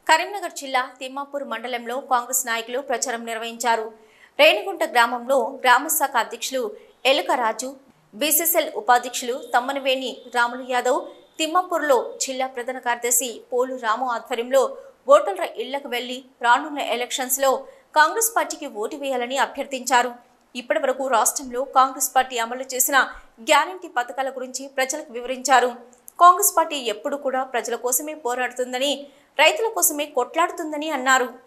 కరీంనగర్ జిల్లా తిమ్మాపూర్ మండలంలో కాంగ్రెస్ నాయకులు ప్రచారం నిర్వహించారు రేణిగుంట గ్రామంలో గ్రామ శాఖ అధ్యక్షులు ఎలుక రాజు బీసీసీఎల్ ఉపాధ్యక్షులు తమ్మనవేణి రాములు యాదవ్ తిమ్మాపూర్లో జిల్లా ప్రధాన కార్యదర్శి పోలు రాము ఆధ్వర్యంలో ఓటర్ల ఇళ్లకు వెళ్లి రానున్న ఎలక్షన్స్ లో కాంగ్రెస్ పార్టీకి ఓటు వేయాలని అభ్యర్థించారు ఇప్పటి వరకు రాష్ట్రంలో కాంగ్రెస్ పార్టీ అమలు చేసిన గ్యారంటీ పథకాల గురించి ప్రజలకు వివరించారు కాంగ్రెస్ పార్టీ ఎప్పుడు కూడా ప్రజల కోసమే పోరాడుతుందని రైతుల కోసమే కొట్లాడుతుందని అన్నారు